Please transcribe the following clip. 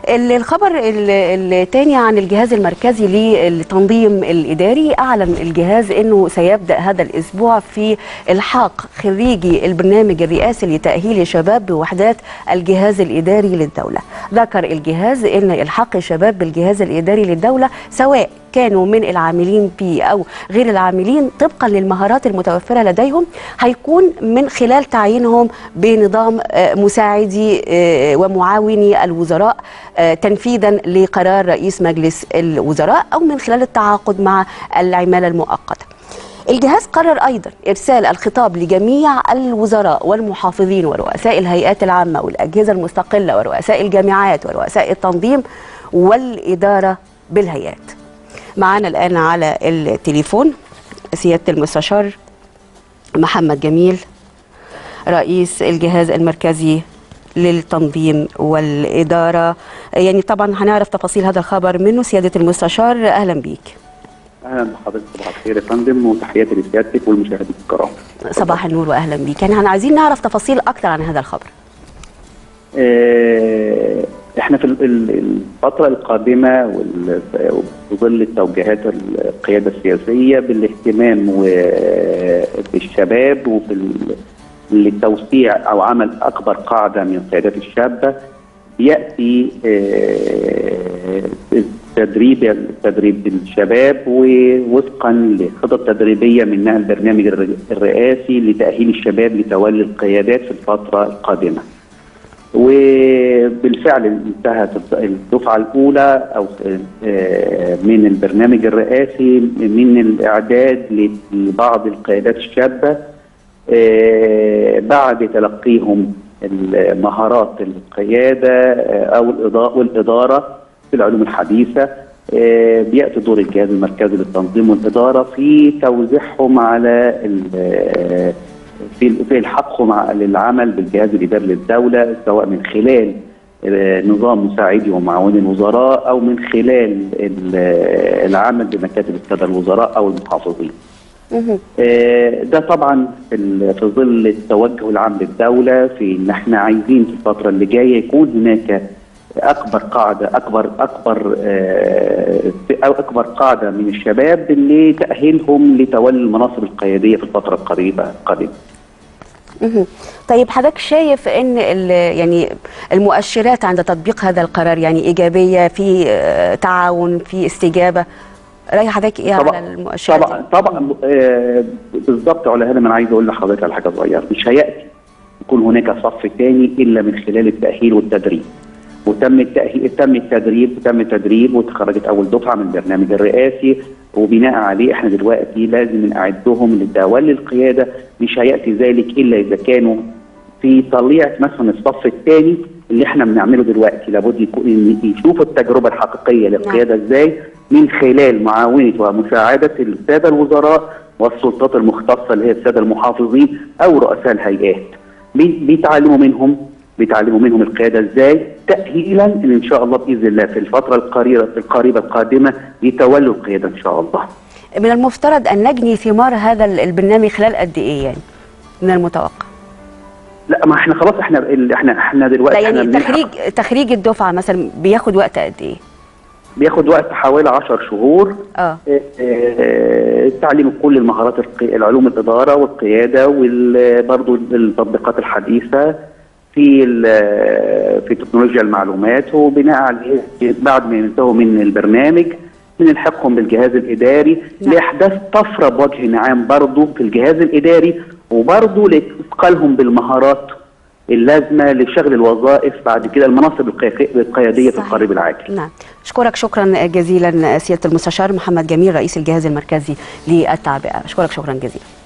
ال- الخبر ال- الثاني عن الجهاز المركزي للتنظيم الإداري أعلن الجهاز أنه سيبدأ هذا الأسبوع في إلحاق خريجي البرنامج الرئاسي لتأهيل الشباب بوحدات الجهاز الإداري للدولة ذكر الجهاز أن إلحاق الشباب بالجهاز الإداري للدولة سواء كانوا من العاملين به أو غير العاملين طبقا للمهارات المتوفرة لديهم هيكون من خلال تعيينهم بنظام آه، مساعدي آه، ومعاوني الوزراء آه، تنفيذا لقرار رئيس مجلس الوزراء أو من خلال التعاقد مع العمالة المؤقتة الجهاز قرر أيضا إرسال الخطاب لجميع الوزراء والمحافظين ورؤساء الهيئات العامة والأجهزة المستقلة ورؤساء الجامعات ورؤساء التنظيم والإدارة بالهيئات معانا الآن على التليفون سيادة المستشار محمد جميل رئيس الجهاز المركزي للتنظيم والإدارة يعني طبعا هنعرف تفاصيل هذا الخبر منه سيادة المستشار أهلا بيك اهلا بحضرتك صباح الخير يا فندم وتحياتي لسيادتك والمشاهدين الكرام. صباح النور وأهلا بيك يعني هن عايزين نعرف تفاصيل أكتر عن هذا الخبر آه، احنا في ال- ال- الفتره القادمه وال- وفي ظل التوجيهات القياده السياسيه بالاهتمام و- بالشباب وفي ال- لتوسيع او عمل اكبر قاعده من القيادات الشابه ياتي آه، تدريب تدريب الشباب ووفقا لخطط تدريبيه منها البرنامج الر- الرئاسي لتاهيل الشباب لتولي القيادات في الفتره القادمه. وبالفعل انتهت الدفعه الاولى او آه، من البرنامج الرئاسي من الاعداد لبعض القيادات الشابه آه، بعد تلقيهم مهارات القياده آه، او الإضاءة والاداره في العلوم الحديثه آه، بياتي دور الجهاز المركزي للتنظيم والاداره في توزيعهم على ال- آه، في في الحقهم مع- للعمل بالجهاز الاداري للدوله سواء من خلال آه، نظام مساعدي ومعاوني الوزراء او من خلال ال- آه، العمل بمكاتب الساده الوزراء او المحافظين. مهم. آه، ده طبعا في ال- في ظل التوجه العام للدوله في ان احنا عايزين في الفتره اللي جايه يكون هناك اكبر قاعده اكبر اكبر آه، او اكبر قاعده من الشباب لتاهيلهم لتولي المناصب القياديه في الفتره القريبه القادمه. مهم. طيب حضرتك شايف ان ال- يعني المؤشرات عند تطبيق هذا القرار يعني ايجابيه في آه، تعاون في استجابه راي حضرتك ايه على المؤشرات طبعا طبعا آه، بالظبط على هذا ما انا عايز اقول لحضرتك على حاجه صغيره مش هياتي يكون هناك صف ثاني الا من خلال التاهيل والتدريب وتم التاهيل تم التدريب وتم التدريب وتخرجت اول دفعه من البرنامج الرئاسي وبناء عليه احنا دلوقتي لازم نعدهم لتولي القياده مش هياتي ذلك الا اذا كانوا في طليعه مثلا الصف الثاني اللي احنا بنعمله دلوقتي لابد يكون يشوفوا التجربه الحقيقيه للقياده ازاي من خلال معاونه ومساعده الساده الوزراء والسلطات المختصه اللي هي الساده المحافظين او رؤساء الهيئات بي- بيتعلموا منهم بيتعلموا منهم القياده ازاي تاهيلا ان ان شاء الله باذن الله في الفتره القريبه القريبه القادمه يتولوا القياده ان شاء الله. من المفترض ان نجني ثمار هذا ال- البرنامج خلال قد ايه يعني من المتوقع لا ما احنا خلاص احنا ال- احنا احنا دلوقتي لا احنا يعني بنلحق. تخريج تخريج الدفعه مثلا بياخد وقت قد ايه بياخد وقت حوالي 10 شهور اه آه، تعليم كل المهارات الق- العلوم الاداره والقياده وبرضه التطبيقات الحديثه في ال- في تكنولوجيا المعلومات وبناء عليه بعد ما ينتهوا من البرنامج بنلحقهم بالجهاز الاداري نعم. لاحداث طفره بوجه عام برضه في الجهاز الاداري وبرضه لاثقالهم بالمهارات اللازمه لشغل الوظائف بعد كده المناصب القيا- القياديه في صحيح. القريب العاجل. نعم اشكرك شكرا جزيلا سياده المستشار محمد جميل رئيس الجهاز المركزي للتعبئه اشكرك شكرا جزيلا